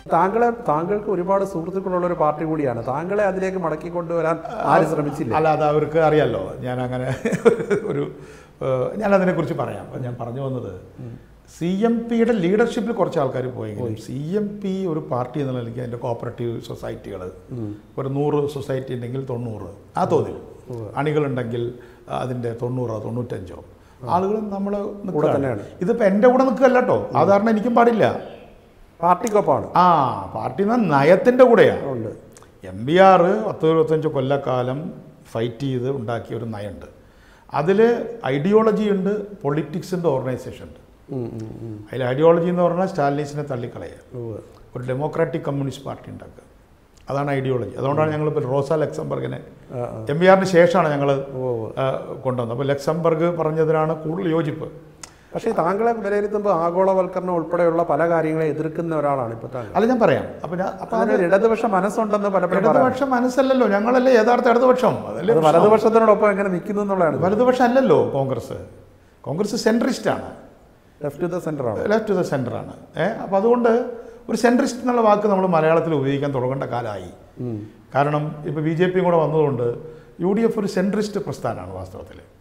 താങ്കളെ താങ്കൾക്ക് ഒരുപാട് സുഹൃത്തുക്കളുള്ള ഒരു പാർട്ടി കൂടിയാണ് താങ്കളെ അതിലേക്ക് മടക്കി കൊണ്ടുവരാൻ ആരും ശ്രമിച്ചില്ല അല്ല അത് അവർക്ക് അറിയാമല്ലോ ഞാൻ അങ്ങനെ ഒരു ഏഹ്, ഞാൻ അതിനെക്കുറിച്ച് പറയാം അപ്പം ഞാൻ പറഞ്ഞു വന്നത് സി എം പിയുടെ ലീഡർഷിപ്പിൽ കുറച്ച് ആൾക്കാർ പോയെങ്കിലും സി എം പി ഒരു പാർട്ടി എന്നുള്ള നിലയ്ക്ക് അതിൻ്റെ കോപ്പറേറ്റീവ് സൊസൈറ്റികൾ ഒരു നൂറ് സൊസൈറ്റി ഉണ്ടെങ്കിൽ തൊണ്ണൂറ് ആ തോതിൽ അണികളുണ്ടെങ്കിൽ അതിൻ്റെ തൊണ്ണൂറോ തൊണ്ണൂറ്റഞ്ചോ ആളുകൾ നമ്മൾ തന്നെയാണ്. ഇതിപ്പോൾ എൻ്റെ കൂടെ നിൽക്കുകയല്ല കേട്ടോ സാധാരണ എനിക്കും പാടില്ല പാർട്ടിക്കൊപ്പമാണ് ആ പാർട്ടി എന്ന നയത്തിൻ്റെ കൂടെയാണ് ഉണ്ട് എം ബി ആർ പത്ത് ഇരുപത്തഞ്ച് കൊല്ലക്കാലം ഫൈറ്റ് ചെയ്ത് ഉണ്ടാക്കിയ ഒരു നയമുണ്ട് അതിൽ ഐഡിയോളജി ഉണ്ട് പൊളിറ്റിക്സ് ഉണ്ട് ഓർഗനൈസേഷൻ ഉണ്ട് ഉം, ഉം, ഉം. അതിൽ ഐഡിയോളജി എന്ന് പറഞ്ഞാൽ സ്റ്റാലിനിസിനെ തള്ളിക്കളയുക ഉവ്വ്. ഒരു ഡെമോക്രാറ്റിക് കമ്മ്യൂണിസ്റ്റ് പാർട്ടി ഉണ്ടാക്കുക അതാണ് ഐഡിയോളജി അതുകൊണ്ടാണ് ഞങ്ങൾ ഇപ്പോൾ റോസ ലക്സംബർഗിനെ ആ, ആ. എം ബി ആറിന് ശേഷമാണ് ഞങ്ങൾ ഉവ്വ് ഉവ്വ്. കൊണ്ടുവന്നത് അപ്പോൾ ലക്സംബർഗ് പറഞ്ഞതിനാണ് കൂടുതൽ യോജിപ്പ് പക്ഷേ ഈ താങ്കളെ വിലയിരുത്തുമ്പോൾ ആഗോളവൽക്കരണം ഉൾപ്പെടെയുള്ള പല കാര്യങ്ങളെ എതിർക്കുന്ന ഒരാളാണ് ഇപ്പൊ താങ്കൾ അത് ഞാൻ പറയാം അപ്പം ഞാൻ അപ്പം അപ്പൊ അതിനൊരു ഇടതുപക്ഷ മനസ്സുണ്ടെന്ന് പലപ്പോഴും പറയാം ഇടതുപക്ഷം മനസ്സല്ലല്ലോ ഞങ്ങളല്ലേ യഥാർത്ഥ ഇടതുപക്ഷം അതല്ലേ അത് വലതുപക്ഷത്തിനോടൊപ്പം എങ്ങനെ നിൽക്കുന്നു എന്നുള്ളതാണ് വലതുപക്ഷം അല്ലല്ലോ കോൺഗ്രസ് കോൺഗ്രസ് സെൻട്രിസ്റ്റ് ആണ് ലെഫ്റ്റ് ടു ദ സെന്റർ ആണ് ലെഫ്റ്റ് ദ സെൻറ്ററാണ് ഏഹ് അപ്പോൾ അതുകൊണ്ട് ഒരു സെൻട്രിസ്റ്റ് എന്നുള്ള വാക്ക് നമ്മൾ മലയാളത്തിൽ ഉപയോഗിക്കാൻ തുടങ്ങേണ്ട കാലമായി ഉം. കാരണം ഇപ്പോൾ ബി ജെ പിയും കൂടെ വന്നതുകൊണ്ട് യു ഡി എഫ് ഒരു സെൻട്രിസ്റ്റ് പ്രസ്ഥാനമാണ് വാസ്തവത്തിൽ